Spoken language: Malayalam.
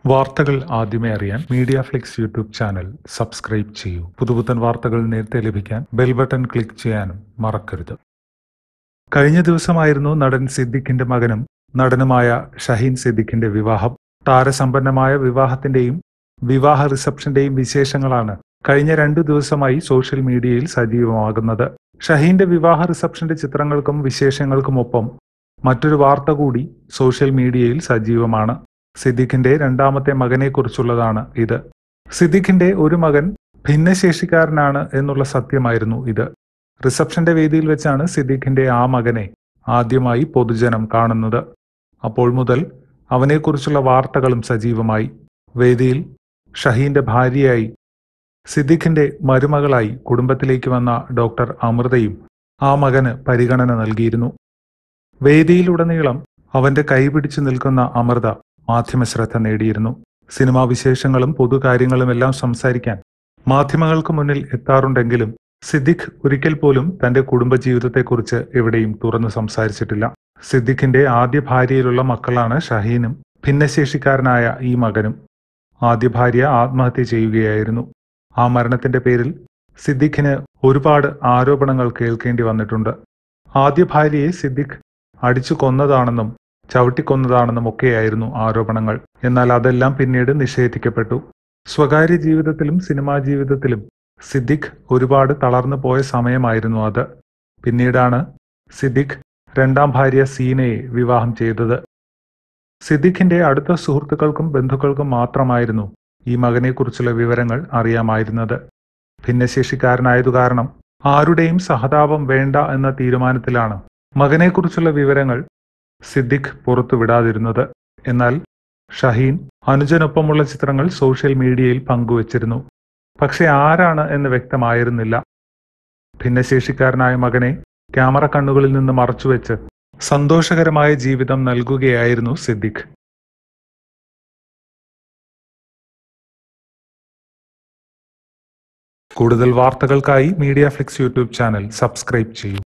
വാർത്തകൾ ആദ്യമേ അറിയാൻ media flix YouTube channel subscribe ചെയ്യൂ പുതുപുത്തൻ വാർത്തകൾ നേരത്തെ ലഭിക്കാൻ ബെൽ ബട്ടൺ ക്ലിക്ക് ചെയ്യാനും മറക്കരുത് കഴിഞ്ഞ ദിവസമായിരുന്നു നടൻ സിദ്ദിഖിന്റെ മകനും നടനുമായ ഷഹീൻ സിദ്ദിഖിന്റെ വിവാഹം താരസമ്പന്നമായ വിവാഹത്തിന്റെയും വിവാഹ റിസപ്ഷന്റെയും വിശേഷങ്ങളാണ് കഴിഞ്ഞ രണ്ടു ദിവസമായി സോഷ്യൽ മീഡിയയിൽ സജീവമാകുന്നത് ഷഹീന്റെ വിവാഹ റിസപ്ഷന്റെ ചിത്രങ്ങൾക്കും വിശേഷങ്ങൾക്കുമൊപ്പം മറ്റൊരു വാർത്ത കൂടി സോഷ്യൽ മീഡിയയിൽ സജീവമാണ് സിദ്ദിഖിന്റെ രണ്ടാമത്തെ മകനെക്കുറിച്ചുള്ളതാണ് ഇത് സിദ്ദിഖിന്റെ ഒരു മകൻ ഭിന്നശേഷിക്കാരനാണ് എന്നുള്ള സത്യമായിരുന്നു ഇത് റിസപ്ഷന്റെ വേദിയിൽ വെച്ചാണ് സിദ്ദിഖിന്റെ ആ മകനെ ആദ്യമായി പൊതുജനം കാണുന്നത് അപ്പോൾ മുതൽ അവനെക്കുറിച്ചുള്ള വാർത്തകളും സജീവമായി വേദിയിൽ ഷഹീന്റെ ഭാര്യയായി സിദ്ദിഖിന്റെ മരുമകളായി കുടുംബത്തിലേക്ക് വന്ന ഡോക്ടർ അമൃതയും ആ മകന് പരിഗണന നൽകിയിരുന്നു വേദിയിലുടനീളം അവന്റെ കൈപിടിച്ചു നിൽക്കുന്ന അമൃത മാധ്യമശ്രദ്ധ നേടിയിരുന്നു സിനിമാ വിശേഷങ്ങളും പൊതുകാര്യങ്ങളും എല്ലാം സംസാരിക്കാൻ മാധ്യമങ്ങൾക്ക് മുന്നിൽ എത്താറുണ്ടെങ്കിലും സിദ്ദിഖ് ഒരിക്കൽ പോലും തന്റെ കുടുംബജീവിതത്തെക്കുറിച്ച് എവിടെയും തുറന്നു സംസാരിച്ചിട്ടില്ല സിദ്ദിഖിന്റെ ആദ്യ ഭാര്യയിലുള്ള മക്കളാണ് ഷഹീനും ഭിന്നശേഷിക്കാരനായ ഈ മകനും ആദ്യ ഭാര്യ ആത്മഹത്യ ചെയ്യുകയായിരുന്നു ആ മരണത്തിന്റെ പേരിൽ സിദ്ദിഖിന് ഒരുപാട് ആരോപണങ്ങൾ കേൾക്കേണ്ടി വന്നിട്ടുണ്ട് ആദ്യ ഭാര്യയെ സിദ്ദിഖ് അടിച്ചു കൊന്നതാണെന്നും ചവിട്ടിക്കൊന്നതാണെന്നും ഒക്കെയായിരുന്നു ആരോപണങ്ങൾ എന്നാൽ അതെല്ലാം പിന്നീട് നിഷേധിക്കപ്പെട്ടു സ്വകാര്യ ജീവിതത്തിലും സിനിമാ ജീവിതത്തിലും സിദ്ദിഖ് ഒരുപാട് തളർന്നു പോയ സമയമായിരുന്നു അത് പിന്നീടാണ് സിദ്ദിഖ് രണ്ടാം ഭാര്യ സീനയെ വിവാഹം ചെയ്തത് സിദ്ദിഖിന്റെ അടുത്ത സുഹൃത്തുക്കൾക്കും ബന്ധുക്കൾക്കും മാത്രമായിരുന്നു ഈ മകനെക്കുറിച്ചുള്ള വിവരങ്ങൾ അറിയാമായിരുന്നത് ഭിന്നശേഷിക്കാരനായതു കാരണം ആരുടെയും സഹതാപം വേണ്ട എന്ന തീരുമാനത്തിലാണ് മകനെക്കുറിച്ചുള്ള വിവരങ്ങൾ സിദ്ദിഖ് പുറത്തുവിടാതിരുന്നത് എന്നാൽ ഷഹീൻ അനുജനൊപ്പമുള്ള ചിത്രങ്ങൾ സോഷ്യൽ മീഡിയയിൽ പങ്കുവച്ചിരുന്നു പക്ഷെ ആരാണ് എന്ന് വ്യക്തമായിരുന്നില്ല ഭിന്നശേഷിക്കാരനായ മകനെ ക്യാമറ കണ്ണുകളിൽ നിന്ന് മറച്ചുവെച്ച് സന്തോഷകരമായ ജീവിതം നൽകുകയായിരുന്നു സിദ്ദിഖ് കൂടുതൽ വാർത്തകൾക്കായി media flix YouTube channel subscribe ചെയ്യൂ